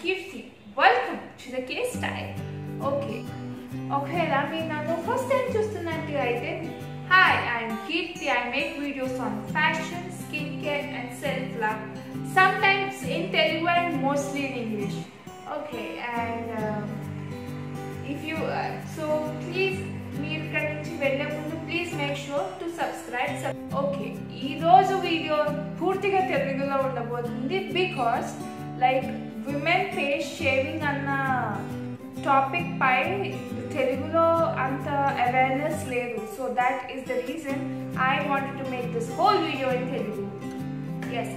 Kirti. Welcome to the K Style. Okay. ఒకవేళ మీరు నన్ను ఫస్ట్ టైం చూస్తున్నట్టు అయితే hi I'm Keerthi I make videos on fashion skin care and self love sometimes in Telugu and mostly in English okay and if you so please మీరు ఇక్కడ నుంచి వెళ్ళే ముందు please make sure to subscribe okay ఈరోజు video పూర్తిగా తెలుగులో ఉండబోతుంది because like women face shaving అన్న టాపిక్ పై తెలుగులో అంత అవేర్నెస్ లేదు so that is the reason I wanted to make this whole video in Telugu yes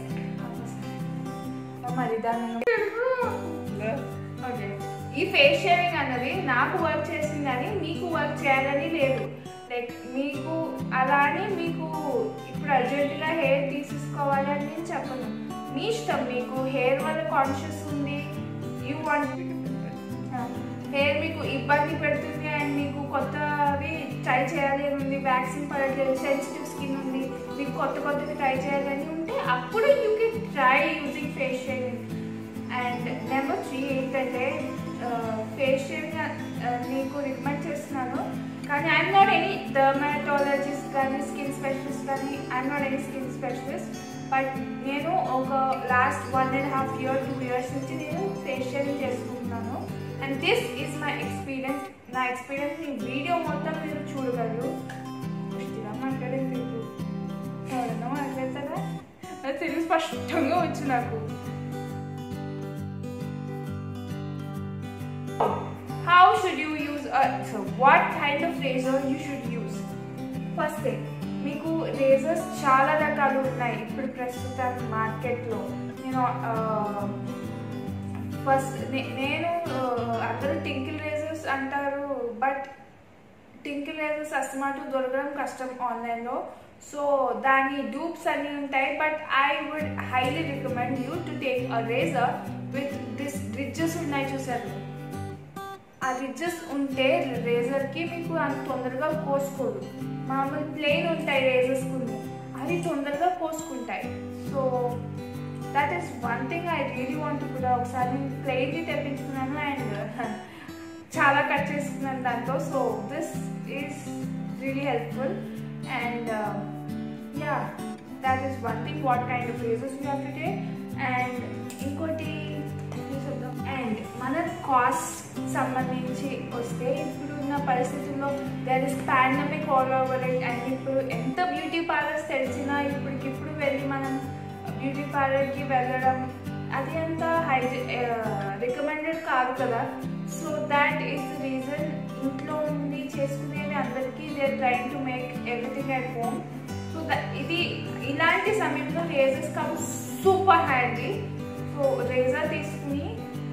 మరి దాన్ని ఓకే ఈ ఫేస్ షేవింగ్ అన్నది నాకు వర్క్ చేసిందని మీకు వర్క్ చేయాలని లేదు లైక్ మీకు అలా అని మీకు ఇప్పుడు అర్జెంటుగా హెయిర్ తీసేసుకోవాలి అని నేను చెప్పను మీ ఇష్టం మీకు హెయిర్ వల్ల కాన్షియస్ ఉంది యూ వాంట్ హెయిర్ మీకు ఇబ్బంది పెడుతుంది అండ్ మీకు కొత్తవి ట్రై చేయాలి అని ఉంది వ్యాక్సిన్ పడట్లేదు సెన్సిటివ్ స్కిన్ ఉంది మీకు కొత్త కొత్తవి ట్రై చేయాలి అని ఉంటే అప్పుడు you can try using face shaving and number three ఏంటంటే ఫేస్ షేవింగ్ నీకు రికమెండ్ చేస్తున్నాను కానీ ఐఎమ్ నాట్ ఎనీ డర్మాటోలజిస్ట్ కానీ స్కిన్ స్పెషలిస్ట్ కానీ I'm not any skin specialist but నేను ఒక last one and half year two years నుంచి నేను ఫేస్ షేవింగ్ చేసుకుంటున్నాను and this is my experience నా ఎక్స్పీరియన్స్ నీ వీడియో మొత్తం మీరు చూడగలరు పుష్టిగా మాట్లాడేది తెలుగు ఎవరన్నా మాట్లాడతారా అది తెలుగు స్పష్టంగా వచ్చు నాకు How should you use a so what kind of razor you should use? First thing మీకు రేజర్స్ చాలా రకాలు ఉన్నాయి ఇప్పుడు ప్రస్తుతం మార్కెట్లో నేను ఫస్ట్ నేను అందరూ టింకిల్ రేజర్స్ అంటారు బట్ టింకిల్ రేజర్స్ అస్మాటు దొరకడం కష్టం ఆన్లైన్లో సో దాని డూప్స్ అన్నీ ఉంటాయి but I would highly recommend you to take a razor with this ridges ఉన్నాయి చూసారు ఆ రిడ్జెస్ ఉంటే రేజర్కి మీకు అంత తొందరగా కోసుకోదు మామూలు ప్లెయిన్ ఉంటాయి రేజర్స్ కొన్ని అవి తొందరగా కోసుకుంటాయి so that is one thing I really want కూడా ఒకసారి నేను ప్లెయిన్కి తెప్పించుకున్నాను అండ్ చాలా కట్ చేసుకున్నాను దాంతో so this is really helpful and yeah that is one thing what kind of razors you have to take and ఇంకోటి అండ్ మన cost సంబంధించి వస్తే ఇప్పుడున్న పరిస్థితుల్లో there is pandemic all over it and ఇప్పుడు ఎంత బ్యూటీ పార్లర్స్ తెలిసినా ఇప్పటికిప్పుడు వెళ్ళి మనం బ్యూటీ పార్లర్కి వెళ్ళడం అది అంత హైజీ రికమెండెడ్ కాదు కదా so that is the reason ఇంట్లో ఉండి చేసుకునేది అందరికీ they trying to make everything at home so ఇది ఇలాంటి సమయంలో razors come super handy so razor తీసుకుని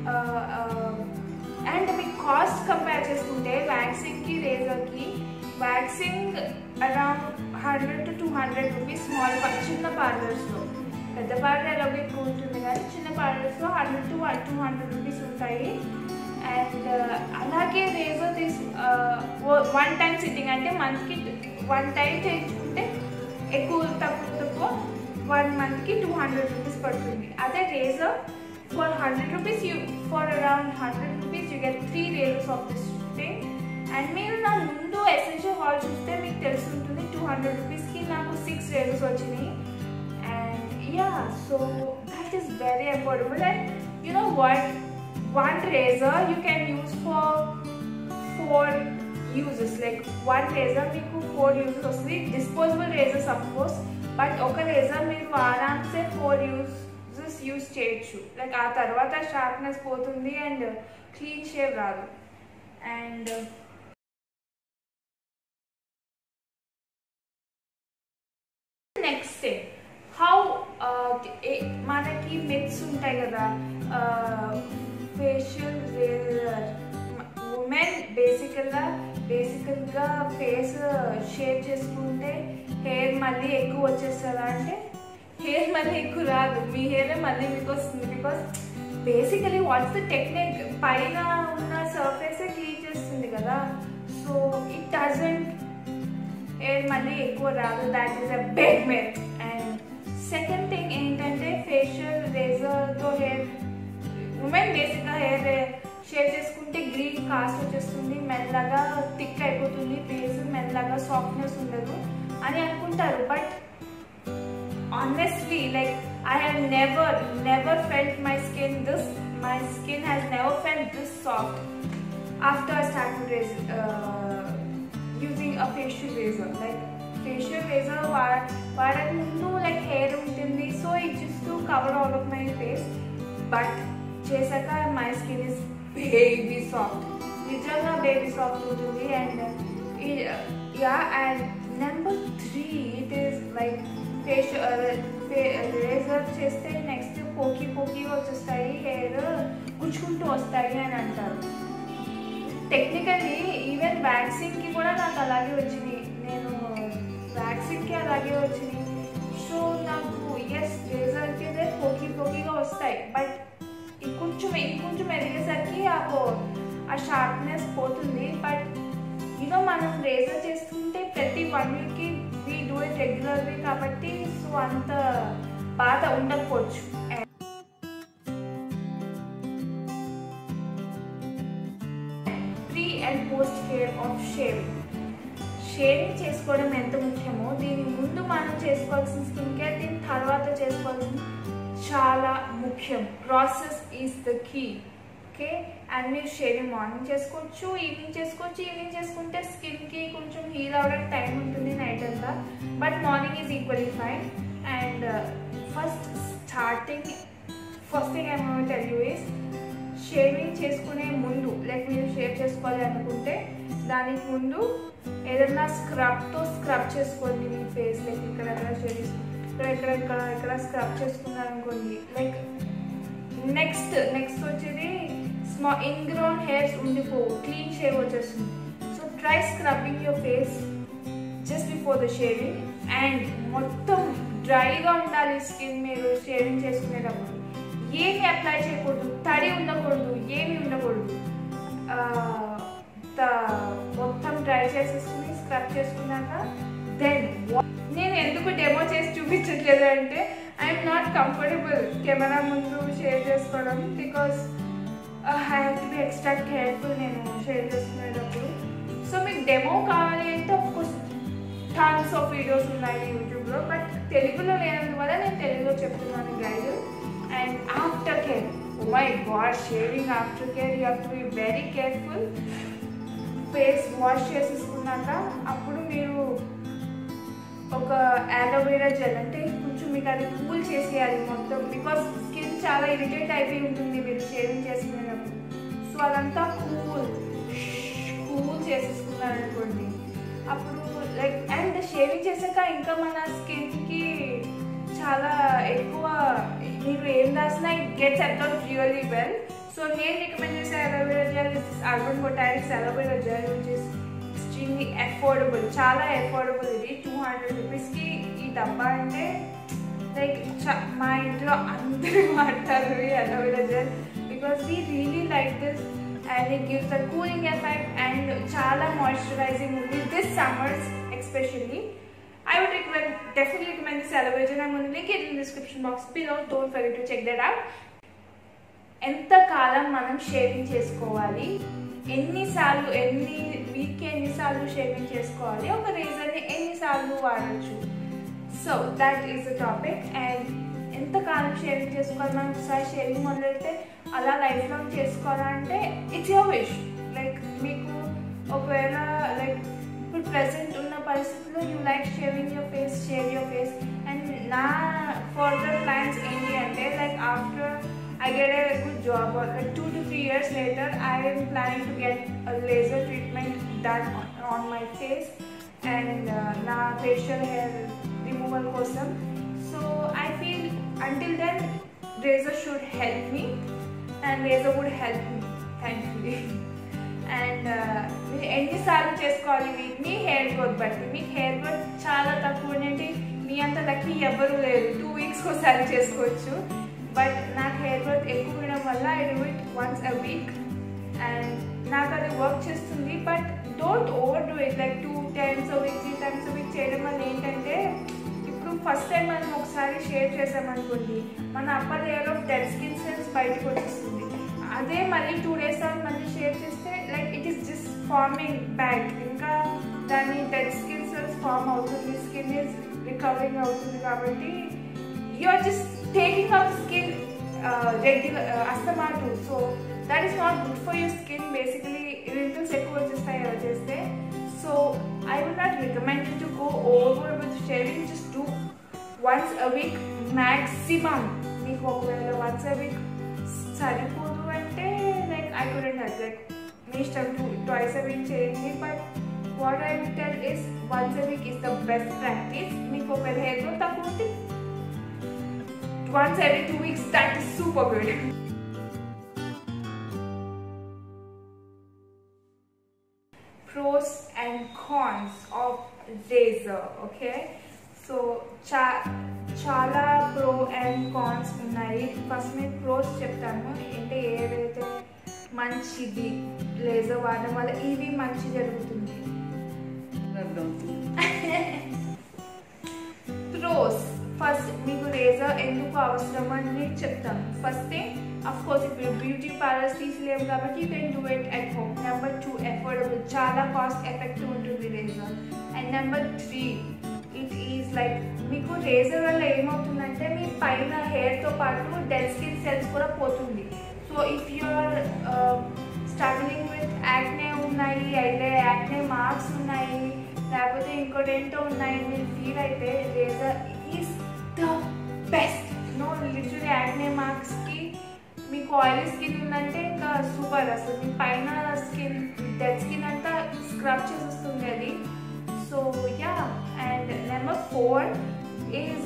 అండ్ మీకు కాస్ట్ కంపేర్ చేసుకుంటే వ్యాక్సింగ్కి రేజర్కి waxing around hundred to two hundred rupees small చిన్న పార్లర్స్లో పెద్ద పార్లర్ ఎలాగో ఎక్కువ ఉంటుంది కానీ చిన్న పార్లర్స్లో hundred to two hundred rupees ఉంటాయి అండ్ అలాగే రేజర్ తీసు వన్ టైం సిట్టింగ్ అంటే మంత్కి వన్ టైం చేయించుకుంటే ఎక్కువ తక్కువ తక్కువ వన్ మంత్కి టూ హండ్రెడ్ రూపీస్ పడుతుంది అదే razor for hundred rupees you for around hundred rupees you get three razors of this thing and మీరు నా ముందు ఎసెన్షియల్ హాల్ చూస్తే మీకు తెలుసుంటుంది టూ హండ్రెడ్ రూపీస్కి నాకు సిక్స్ రేజర్స్ వచ్చినాయి and yeah so that is very affordable and you know what one razor you can use for four uses like one razor మీకు four uses వస్తుంది disposable razors of course but ఒక razor మీరు ఆరామ్సే four uses use చేయొచ్చు like ఆ తర్వాత sharpness పోతుంది and clean shave రాదు అండ్ నెక్స్ట్ థింగ్ హౌ మనకి మిత్స్ ఉంటాయి కదా ఫేషియల్ రేజర్ ఉమెన్ బేసికల్గా బేసికల్గా ఫేస్ షేప్ చేసుకుంటే హెయిర్ మళ్ళీ ఎక్కువ వచ్చేస్తుందా అంటే హెయిర్ మళ్ళీ ఎక్కువ రాదు మీ హెయిర్ మళ్ళీ మీకు వస్తుంది because basically what's the technique పైన ఉన్న సర్ఫేసే క్లీన్ చేస్తుంది కదా సో ఇట్ డజంట్ హెయిర్ మళ్ళీ ఎక్కువ రాదు that is a big myth and second thing ఏంటంటే ఫేషియల్ రేజర్తో హెయిర్ ఉమెన్ బేసిక్గా హెయిర్ షేవ్ చేసుకుంటే గ్రీన్ కాస్ట్ వచ్చేస్తుంది మెల్లగా థిక్ అయిపోతుంది ఫేస్ మెల్లగా సాఫ్ట్నెస్ ఉండదు అని అనుకుంటారు but honestly like i have never never felt my skin this my skin has never felt this soft after i started rais- uh, using a facial razor like facial razor వాడ వాడక ముందు like hair ఉంటుంది so it just to cover all of my face but చేశాక my skin is baby soft నిజంగా baby soft ఉంటుంది and yeah and number three it is like facial razor చేస్తే next పోకి పోకి వచ్చేస్తాయి హెయిర్ గుచ్చుకుంటూ వస్తాయి అని అంటారు టెక్నికల్లీ ఈవెన్ వ్యాక్సిన్కి కూడా నాకు అలాగే వచ్చింది నేను వ్యాక్సిన్కి అలాగే వచ్చింది సో నాకు ఎస్ రేజర్కి అయితే పోకి పోకిగా వస్తాయి బట్ ఇంకొంచెం ఇంకొంచెం ఎదిగేసరికి ఆ ఆ షార్ప్నెస్ పోతుంది బట్ యూనో మనం రేజర్ చేస్తుంటే ప్రతి వన్ వీక్కి వీ డూ ఇట్ రెగ్యులర్లీ కాబట్టి సో అంత బాధ ఉండకపోవచ్చు pre and post care of shaving shaving చేసుకోవడం ఎంత ముఖ్యమో దీని ముందు మనం చేసుకోవాల్సిన స్కిన్ కేర్ దీని తర్వాత చేసుకోవాల్సిన చాలా ముఖ్యం process is the key okay and మీరు షేవింగ్ మార్నింగ్ చేసుకోవచ్చు ఈవినింగ్ చేసుకోవచ్చు ఈవినింగ్ చేసుకుంటే స్కిన్కి కొంచెం హీల్ అవ్వడానికి టైం ఉంటుంది నైట్ అంతా but morning is equally fine and first starting first thing I want tell you is shaving చేసుకునే ముందు లైక్ మీరు షేవ్ చేసుకోవాలి అనుకుంటే దానికి ముందు ఏదైనా స్క్రబ్తో స్క్రబ్ చేసుకోండి మీ ఫేస్ లైక్ ఇక్కడ ఎక్కడ షేవ్ ఇక్కడ ఇక్కడ ఇక్కడ ఇక్కడ స్క్రబ్ చేసుకున్నారనుకోండి లైక్ నెక్స్ట్ నెక్స్ట్ వచ్చేది స్మా ఇన్గ్రోన్ హెయిర్స్ ఉండిపోవు క్లీన్ షేవ్ వచ్చేస్తుంది so try scrubbing your face just before the shaving and మొత్తం డ్రైగా ఉండాలి స్కిన్ మీరు షేవింగ్ చేసుకునేటప్పుడు ఏమి అప్లై చేయకూడదు తడి ఉండకూడదు ఏమి ఉండకూడదు మొత్తం డ్రై చేసేసుకుని స్క్రబ్ చేసుకున్నాక దెన్ నేను ఎందుకు డెమో చేసి చూపించట్లేదు అంటే ఐఎమ్ నాట్ కంఫర్టబుల్ కెమెరా ముందు షేర్ చేసుకోవడం because I have to be extra careful నేను షేర్ చేసుకునేటప్పుడు సో మీకు డెమో కావాలి అంటే కోర్స్ టాన్స్ ఆఫ్ వీడియోస్ ఉన్నాయి యూట్యూబ్లో బట్ తెలుగులో లేనందువల్ల నేను తెలుగులో చెప్తున్నాను guide and after care my god shaving after care you have to be very careful face wash చేసేసుకున్నాక అప్పుడు మీరు ఒక యాలోవేరా జెల్ అంటే కొంచెం మీకు అది కూల్ చేసేయాలి మొత్తం బికాస్ స్కిన్ చాలా ఇరిటేట్ అయిపోయి ఉంటుంది మీరు షేవింగ్ చేసుకునేటప్పుడు సో అదంతా కూల్ కూల్ చేసేసుకున్నారనుకోండి అప్పుడు లైక్ అండ్ షేవింగ్ చేశాక ఇంకా మన స్కిన్కి చాలా ఎక్కువ మీరు ఏం రాసినా it gets observe really well so నేను రికమెండ్ చేసే aloe vera gel is Urban Botanics aloe vera gel which is extremely affordable చాలా అఫోర్డబుల్ ఇది టూ హండ్రెడ్ రూపీస్కి ఈ డబ్బా అంటే లైక్ మా ఇంట్లో అందరూ వాడతారు ఈ aloe vera gel because we really like this and it gives the cooling effect and చాలా మాయిశ్చరైజింగ్ ఉంది this summers especially I would recommend, definitely recommend this aloe vera gel. I'm going to link it in the description box below. Don't forget to check that out. ఎంత కాలం మనం shaving చేసుకోవాలి ఎన్నిసార్లు ఎన్ని వీక్కి ఎన్నిసార్లు shaving చేసుకోవాలి ఒక రీజన్ని ఎన్నిసార్లు వాడచ్చు so that is the topic and ఎంత కాలం షేవింగ్ చేసుకోవాలి మనం ఒకసారి షేవింగ్ మొదలెడితే అలా లైఫ్ లాంగ్ చేసుకోవాలంటే ఇట్స్ యువర్ విష్ లైక్ మీకు ఒకవేళ లైక్ ఇప్పుడు ప్రెసెంట్ ఉన్న పరిస్థితుల్లో you like shaving your face shave your face and నా ఫర్దర్ ప్లాన్స్ ఏంటి అంటే like after I get a good job or like two to three years later I am planning to get a laser treatment done on, on my face and uh, na facial hair removal kosam so I feel until then razor should help me and razor would help me thankfully and మీరు ఎన్నిసార్లు చేసుకోవాలి మీకు మీ hair growth బట్టి మీకు hair growth చాలా తక్కువ ఉండండి మీ అంత లక్కీ ఎవ్వరూ లేరు టూ వీక్స్కి ఒకసారి చేసుకోవచ్చు బట్ నాకు హెయిర్ గ్రోత్ ఎక్కువ ఉండడం వల్ల I do it once a week and నాకు అది వర్క్ చేస్తుంది but don't overdo it like two times week three times week చేయడం వల్ల ఏంటంటే ఇప్పుడు ఫస్ట్ టైం మనం ఒకసారి షేర్ చేసామనుకోండి మన upper layer of dead skin cells బయటకు వచ్చేస్తుంది అదే మళ్ళీ టూ డేస్ తర్వాత మళ్ళీ షేర్ చేస్తే like it is just forming back ఇంకా దాని డెడ్ స్కిన్ సెల్స్ ఫార్మ్ అవుతుంది స్కిన్ ఈజ్ రికవరింగ్ అవుతుంది కాబట్టి you're just taking out skin regular అస్తమాటు so that is not good for your skin basically wrinkles ఎక్కువ వచ్చేస్తాయి అలా చేస్తే so I will not recommend to go over with sharing just do once a week maximum మీకు ఒకవేళ once a week సరిపోదు అంటే like I couldn't help like మీ ఇష్టం టూ ట్వైస్ అ వీక్ చేయండి but what I will tell is once a week is the best practice మీకు ఒకవేళ hair growth తక్కువ ఉంటే once every two weeks that is super good pros and cons of razor okay so చా చాలా pro and cons ఉన్నాయి first నేను pros చెప్తాను అంటే ఏదైతే మంచిది లేజర్ వాడడం వల్ల ఇవి మంచి జరుగుతుంది ప్రోస్ ఫస్ట్ మీకు రేజర్ ఎందుకు అవసరం అని నేను చెప్తాను ఫస్ట్ థింగ్ అఫ్ కోర్స్ ఇప్పుడు బ్యూటీ పార్లర్స్ తీసిలేము కాబట్టి you can do it at home number two affordable చాలా కాస్ట్ ఎఫెక్టివ్ ఉంటుంది razor and number three it is like మీకు రేజర్ వల్ల ఏమవుతుందంటే మీ పైన హెయిర్తో పాటు డెడ్ స్కిన్ సెల్స్ కూడా పోతుంది so if you're struggling with acne ఉన్నాయి అయితే యాక్నే మార్క్స్ ఉన్నాయి లేకపోతే ఇంకోటి ఏంటో ఉన్నాయి మీరు ఫీల్ అయితే razor is the best no literally acne మార్క్స్కి మీకు ఆయిలీ స్కిన్ ఉందంటే ఇంకా సూపర్ అసలు మీ పైన స్కిన్ డెడ్ స్కిన్ అంతా స్క్రబ్ చేసేస్తుంది అది so yeah and number four is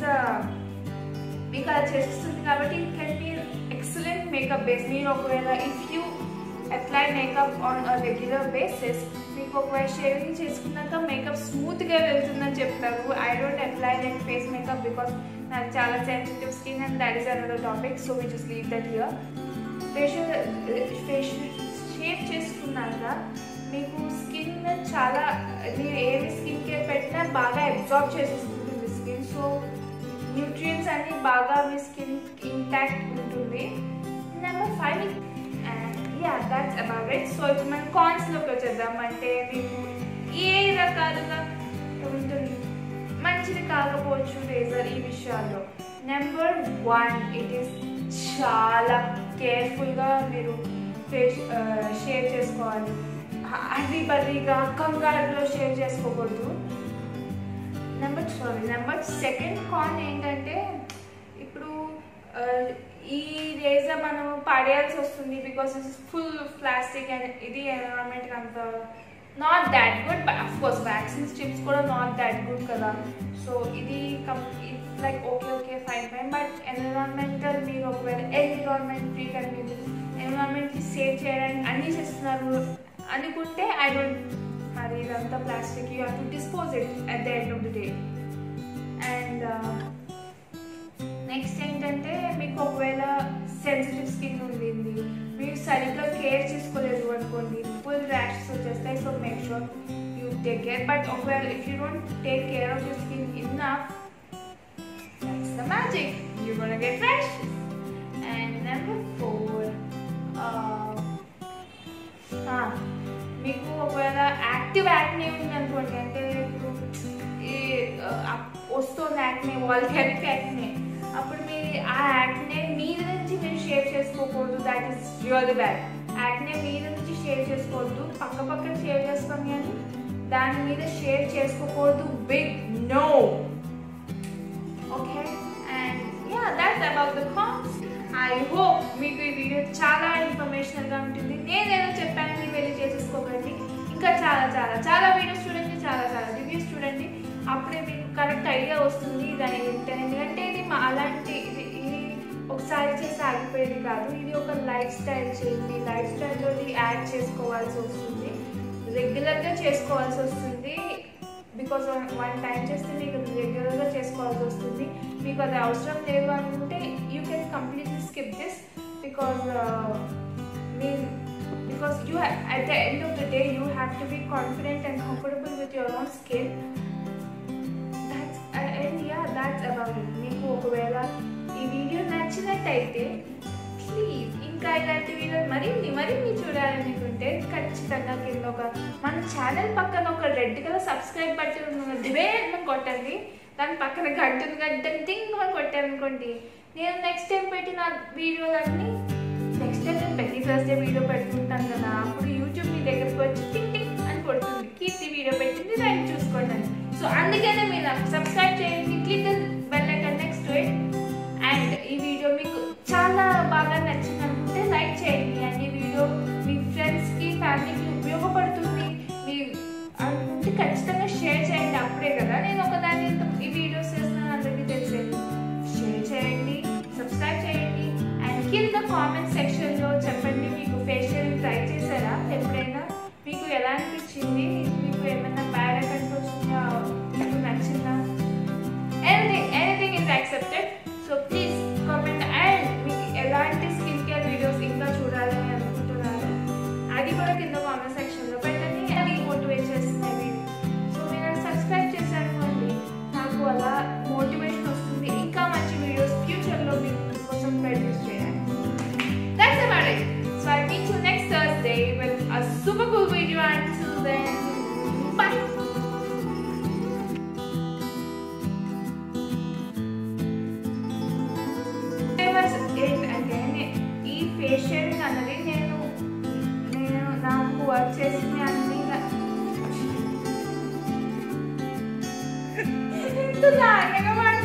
మీకు అలా చేస్తుంది కాబట్టి it can be excellent makeup base మీరు ఒకవేళ if you apply makeup on a regular basis మీకు ఒకవేళ షేవింగ్ చేసుకున్నాక మేకప్ స్మూత్గా వెళ్తుందని చెప్తారు I don't apply like face makeup because నాకు చాలా sensitive skin and that is another topic so we just leave that here facial facial shape చేసుకున్నాక మీకు స్కిన్ చాలా మీరు ఏది స్కిన్ కేర్ పెట్టినా బాగా అబ్జార్బ్ చేసేసుకుంటుంది స్కిన్ సో న్యూట్రియన్స్ అన్ని బాగా మీ స్కిన్ ఇంటాక్ట్ ఉంటుంది number five yeah that's about it so ఇప్పుడు మనం కాన్స్లోకి వచ్చేద్దాం అంటే మీకు ఏ రకాలుగా ఉంటుంది మంచిది కాకపోవచ్చు రేజర్ ఈ విషయాల్లో నెంబర్ వన్ ఇట్ ఈస్ చాలా కేర్ఫుల్గా మీరు ఫేస్ షేర్ చేసుకోవాలి అది బర్రీగా కంగారులో షేర్ చేసుకోకూడదు number sorry number second con ఏంటంటే ఇప్పుడు ఈ రేజర్ మనం పడేయాల్సి వస్తుంది because it's full plastic and ఇది ఎన్విరాన్మెంట్కి అంత not that good but of course waxing strips కూడా నాట్ దాట్ గుడ్ కదా సో ఇది like okay okay fine fine but environmental మీరు ఒకవేళ ఎన్విరాన్మెంట్ ఫ్రీ కానీ మీరు ఎన్విరాన్మెంట్కి సేవ్ చేయడానికి అన్నీ చేస్తున్నారు అనుకుంటే ఐ డోంట్ మరి ఇదంతా plastic you have to dispose it at the end of the day and next ఏంటంటే మీకు ఒకవేళ సెన్సిటివ్ స్కిన్ ఉండింది మీరు సరిగ్గా కేర్ చేసుకోలేదు అనుకోండి ఫుల్ ర్యాషెస్ వచ్చేస్తాయి so make sure you take care but ఒకవేళ if you don't take care of your skin enough that's the magic you gonna get rash and number four మీకు ఒకవేళ active acne ఉంది అనుకోండి అంటే ఇప్పుడు ఈ వస్తుంది యాక్నే వాల్కెనిక్ యాక్నే అప్పుడు మీరు ఆ యాక్నే మీద నుంచి మీరు షేర్ చేసుకోకూడదు that is really bad acne మీద నుంచి షేర్ చేసుకోవద్దు పక్క పక్కన షేర్ చేస్తాం కానీ దాని మీద షేర్ చేసుకోకూడదు big no okay and yeah that's about the cons I hope మీకు ఈ వీడియో చాలా ఇన్ఫర్మేషనల్గా ఉంటుంది నేనేదో చెప్పానని వెళ్ళి చేసేసుకోకండి ఇంకా చాలా చాలా చాలా వీడియోస్ చూడండి చాలా చాలా రివ్యూస్ చూడండి అప్పుడే మీకు కరెక్ట్ ఐడియా వస్తుంది దాని ఏంటని ఎందుకంటే ఇది మా అలాంటి ఇది ఇది ఒకసారి చేసి ఆగిపోయేది కాదు ఇది ఒక లైఫ్ స్టైల్ చేయండి లైఫ్ స్టైల్లో యాడ్ చేసుకోవాల్సి వస్తుంది రెగ్యులర్గా చేసుకోవాల్సి వస్తుంది బికాస్ వన్ టైం చేస్తే మీకు రెగ్యులర్గా చేసుకోవాల్సి వస్తుంది మీకు అది అవసరం లేదు అనుకుంటే you can completely skip this because మీరు because you ha- at the end of the day you have to be confident and comfortable with your own skin that's uh, and yeah that's about it మీకు ఒకవేళ ఈ video నచ్చినట్టయితే please ఇంకా ఇలాంటి వీడియోలు మరిన్ని మరిన్ని చూడాలనుకుంటే ఖచ్చితంగా కింద ఒక మన ఛానల్ పక్కన ఒక రెడ్ కలర్ సబ్స్క్రైబ్ బటన్ ఉంది వేగం కొట్టండి దాని పక్కన గంటను గంటను టింగ్ అని కొట్టారనుకోండి నేను నెక్స్ట్ టైం పెట్టిన వీడియోలన్నీ నెక్స్ట్ టైం నేను ప్రతి థర్స్డే వీడియో పెడుతుంటాను కదా అప్పుడు యూట్యూబ్ మీ దగ్గరకు వచ్చి టింగ్ టింగ్ అని కొడుతుంది కీర్తి వీడియో పెట్టింది దాన్ని చూసుకోండి అని సో అందుకనే మీరు నాకు సబ్స్క్రైబ్ చేయండి click bell icon next it and ఈ వీడియో మీకు చాలా బాగా నచ్చింది అనుకుంటే లైక్ చేయండి అండ్ ఈ వీడియో మీ ఫ్రెండ్స్కి ఫ్యామిలీకి ఉపయోగపడుతుంది మీ అనుకుంటే ఖచ్చితంగా షేర్ చేయండి అప్పుడే కదా నేను ఒకదాన్ని ఈ వీడియోస్ చేస్తున్నాను అందరికీ తెలిసేది షేర్ చేయండి సబ్స్క్రైబ్ చేయండి అండ్ కింద కామెంట్ సెక్షన్లో చెప్పండి మీకు ఫేషియల్ ట్రై చేశారా ఎప్పుడైనా మీకు ఎలా అనిపించింది మీకు ఏమైనా బ్యాడ్ ఎఫెక్ట్స్ వచ్చిందా మీకు నచ్చిందా anything anything is accepted so please comment and మీకు ఎలాంటి స్కిన్ కేర్ వీడియోస్ ఇంకా చూడాలని అనుకుంటున్నారు అది కూడా కింద కామెంట్ సెక్షన్లో పెట్టండి అది మోటివేట్ చేస్తున్నాయి సో మీరు సబ్స్క్రైబ్ చేశారనుకోండి నాకు అలా మోటివేషన్ వస్తుంది ఇంకా మంచి వీడియోస్ ఫ్యూచర్లో మీకు కోసం ప్రొడ్యూస్ చేయాలి That's about it. So I'll meet you next Thursday with a super cool video. Until then, bye. Famous ఏంటంటే నే- ఈ ఫేషియల్ అన్నది నేను నేను నాకు వర్క్ చేసిన అన్ని ఇంత లాగా